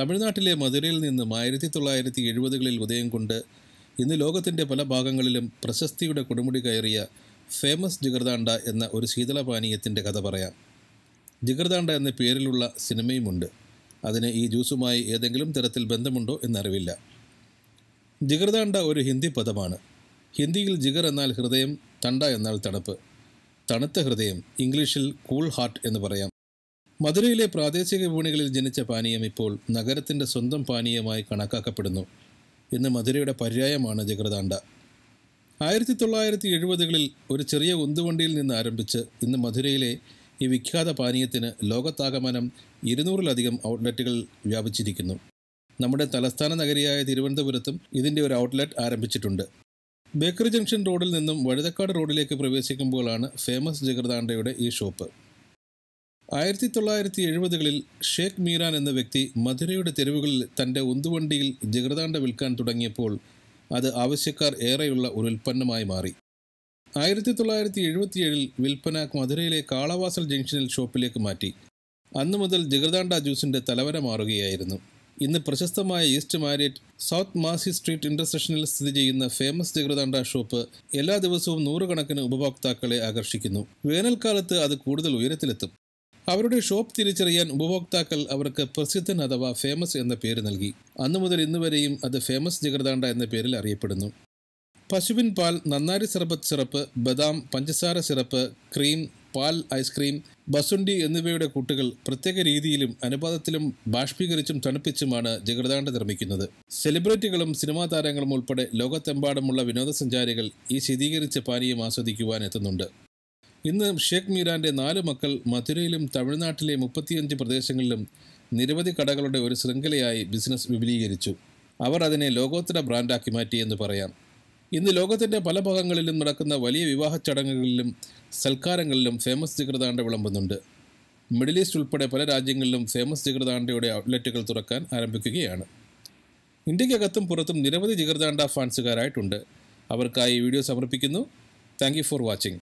തമിഴ്നാട്ടിലെ മധുരയിൽ നിന്നും ആയിരത്തി തൊള്ളായിരത്തി എഴുപതുകളിൽ ഉദയം കൊണ്ട് ഇന്ന് ലോകത്തിൻ്റെ പല ഭാഗങ്ങളിലും പ്രശസ്തിയുടെ കൊടുമുടി കയറിയ ഫേമസ് ജിഗർദാണ്ട എന്ന ഒരു ശീതളപാനീയത്തിൻ്റെ കഥ പറയാം ജിഗർദാണ്ട എന്ന പേരിലുള്ള സിനിമയുമുണ്ട് അതിന് ഈ ജ്യൂസുമായി ഏതെങ്കിലും തരത്തിൽ ബന്ധമുണ്ടോ എന്നറിവില്ല ജിഗർദാണ്ട ഒരു ഹിന്ദി പദമാണ് ഹിന്ദിയിൽ ജിഗർ എന്നാൽ ഹൃദയം തണ്ട എന്നാൽ തണുപ്പ് തണുത്ത ഹൃദയം ഇംഗ്ലീഷിൽ കൂൾ ഹാർട്ട് എന്ന് പറയാം മധുരയിലെ പ്രാദേശിക വിപണികളിൽ ജനിച്ച പാനീയം ഇപ്പോൾ നഗരത്തിൻ്റെ സ്വന്തം പാനീയമായി കണക്കാക്കപ്പെടുന്നു ഇന്ന് മധുരയുടെ പര്യായമാണ് ജഗർദാണ്ട ആയിരത്തി തൊള്ളായിരത്തി എഴുപതുകളിൽ ഒരു ചെറിയ ഉന്തുവണ്ടിയിൽ നിന്ന് ആരംഭിച്ച് ഇന്ന് മധുരയിലെ ഈ വിഖ്യാത പാനീയത്തിന് ലോകത്താകമാനം ഇരുന്നൂറിലധികം ഔട്ട്ലെറ്റുകൾ വ്യാപിച്ചിരിക്കുന്നു നമ്മുടെ തലസ്ഥാന നഗരിയായ തിരുവനന്തപുരത്തും ഇതിൻ്റെ ഒരു ഔട്ട്ലെറ്റ് ആരംഭിച്ചിട്ടുണ്ട് ബേക്കറി ജംഗ്ഷൻ റോഡിൽ നിന്നും വഴുതക്കാട് റോഡിലേക്ക് പ്രവേശിക്കുമ്പോഴാണ് ഫേമസ് ജഗർദാണ്ടയുടെ ഈ ഷോപ്പ് ആയിരത്തി തൊള്ളായിരത്തി എഴുപതുകളിൽ ഷേഖ് മീരാൻ എന്ന വ്യക്തി മധുരയുടെ തെരുവുകളിൽ തൻ്റെ ഉന്തുവണ്ടിയിൽ ജഗർദാണ്ട വിൽക്കാൻ തുടങ്ങിയപ്പോൾ അത് ആവശ്യക്കാർ ഏറെയുള്ള ഒരു ഉൽപ്പന്നമായി മാറി ആയിരത്തി തൊള്ളായിരത്തി എഴുപത്തിയേഴിൽ വിൽപ്പന മധുരയിലെ കാളവാസൽ ജംഗ്ഷനിൽ ഷോപ്പിലേക്ക് മാറ്റി അന്നു മുതൽ ജഗർദാണ്ട ജ്യൂസിൻ്റെ തലവര മാറുകയായിരുന്നു ഇന്ന് പ്രശസ്തമായ east Marriott south Masi street ഇന്റർസെക്ഷനിൽ സ്ഥിതി ചെയ്യുന്ന ഫേമസ് ജഗർദാണ്ട ഷോപ്പ് എല്ലാ ദിവസവും നൂറുകണക്കിന് ഉപഭോക്താക്കളെ ആകർഷിക്കുന്നു വേനൽക്കാലത്ത് അത് കൂടുതൽ ഉയരത്തിലെത്തും അവരുടെ ഷോപ്പ് തിരിച്ചറിയാൻ ഉപഭോക്താക്കൾ അവർക്ക് പ്രസിദ്ധൻ അഥവാ ഫേമസ് എന്ന പേര് നൽകി അന്നു മുതൽ ഇന്ന് വരെയും അത് ഫേമസ് ജഗർദാണ്ട എന്ന പേരിൽ അറിയപ്പെടുന്നു പശുവിൻ പാൽ നന്നാരി സർബത്ത് സിറപ്പ് ബദാം പഞ്ചസാര സിറപ്പ് ക്രീം പാൽ ഐസ്ക്രീം ബസുണ്ടി എന്നിവയുടെ കൂട്ടുകൾ പ്രത്യേക രീതിയിലും അനുപാതത്തിലും ബാഷ്പീകരിച്ചും തണുപ്പിച്ചുമാണ് ജഗർദാണ്ട നിർമ്മിക്കുന്നത് സെലിബ്രിറ്റികളും സിനിമാ താരങ്ങളും ഉൾപ്പെടെ ലോകത്തെമ്പാടുമുള്ള വിനോദസഞ്ചാരികൾ ഈ ശീതീകരിച്ച പാനീയം ആസ്വദിക്കുവാൻ എത്തുന്നുണ്ട് ഇന്ന് ഷേഖ് മീരാന്റെ നാല് മക്കൾ മധുരയിലും തമിഴ്നാട്ടിലെ മുപ്പത്തിയഞ്ച് പ്രദേശങ്ങളിലും നിരവധി കടകളുടെ ഒരു ശൃംഖലയായി ബിസിനസ് വിപുലീകരിച്ചു അവർ അതിനെ ലോകോത്തര ബ്രാൻഡാക്കി മാറ്റിയെന്ന് പറയാം ഇന്ന് ലോകത്തിൻ്റെ പല ഭാഗങ്ങളിലും നടക്കുന്ന വലിയ വിവാഹ ചടങ്ങുകളിലും സൽക്കാരങ്ങളിലും ഫേമസ് ജിഗർദാണ്ട വിളമ്പുന്നുണ്ട് മിഡിൽ ഈസ്റ്റ് ഉൾപ്പെടെ പല രാജ്യങ്ങളിലും ഫേമസ് ജിഗർദാണ്ടയുടെ ഔട്ട്ലെറ്റുകൾ തുറക്കാൻ ആരംഭിക്കുകയാണ് ഇന്ത്യക്കകത്തും പുറത്തും നിരവധി ജിഗർദാണ്ട ഫാൻസുകാരായിട്ടുണ്ട് അവർക്കായി ഈ വീഡിയോ സമർപ്പിക്കുന്നു താങ്ക് ഫോർ വാച്ചിങ്